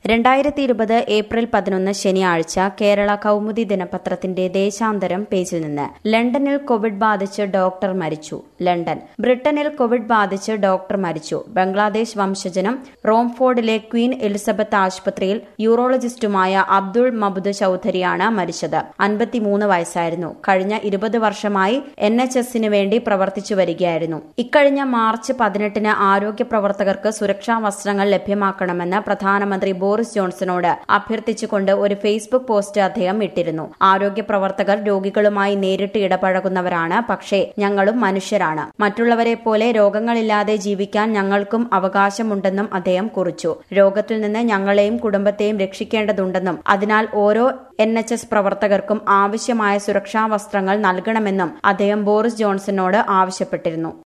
രണ്ടായിരത്തി ഇരുപത് ഏപ്രിൽ പതിനൊന്ന് ശനിയാഴ്ച കേരള കൗമുദി ദിനപത്രത്തിന്റെ ദേശാന്തരം പേജിൽ നിന്ന് ലണ്ടനിൽ കോവിഡ് ബാധിച്ച് ഡോക്ടർ മരിച്ചു ലണ്ടൻ ബ്രിട്ടനിൽ കോവിഡ് ബാധിച്ച് ഡോക്ടർ മരിച്ചു ബംഗ്ലാദേശ് വംശജനും റോംഫോർഡിലെ ക്വീൻ എലിസബത്ത് ആശുപത്രിയിൽ യൂറോളജിസ്റ്റുമായ അബ്ദുൾ മബുദ് ചൌധരിയാണ് മരിച്ചത് അൻപത്തിമൂന്ന് വയസ്സായിരുന്നു കഴിഞ്ഞ ഇരുപത് വർഷമായി എൻ എച്ച് എസിന് വേണ്ടി പ്രവർത്തിച്ചു വരികയായിരുന്നു ഇക്കഴിഞ്ഞ മാർച്ച് പതിനെട്ടിന് ആരോഗ്യ പ്രവർത്തകർക്ക് സുരക്ഷാ വസ്ത്രങ്ങൾ ലഭ്യമാക്കണമെന്ന് പ്രധാനമന്ത്രി ബോറിസ് ജോൺസണോട് അഭ്യർത്ഥിച്ചുകൊണ്ട് ഒരു ഫേസ്ബുക്ക് പോസ്റ്റ് അദ്ദേഹം ഇട്ടിരുന്നു ആരോഗ്യ പ്രവർത്തകർ രോഗികളുമായി നേരിട്ട് ഇടപഴകുന്നവരാണ് പക്ഷേ ഞങ്ങളും മനുഷ്യരാണ് മറ്റുള്ളവരെ പോലെ രോഗങ്ങളില്ലാതെ ജീവിക്കാൻ ഞങ്ങൾക്കും അവകാശമുണ്ടെന്നും അദ്ദേഹം കുറിച്ചു രോഗത്തിൽ നിന്ന് ഞങ്ങളെയും കുടുംബത്തെയും രക്ഷിക്കേണ്ടതുണ്ടെന്നും അതിനാൽ ഓരോ എൻ എച്ച് എസ് പ്രവർത്തകർക്കും ആവശ്യമായ സുരക്ഷാ വസ്ത്രങ്ങൾ നൽകണമെന്നും അദ്ദേഹം ബോറിസ് ജോൺസണോട് ആവശ്യപ്പെട്ടിരുന്നു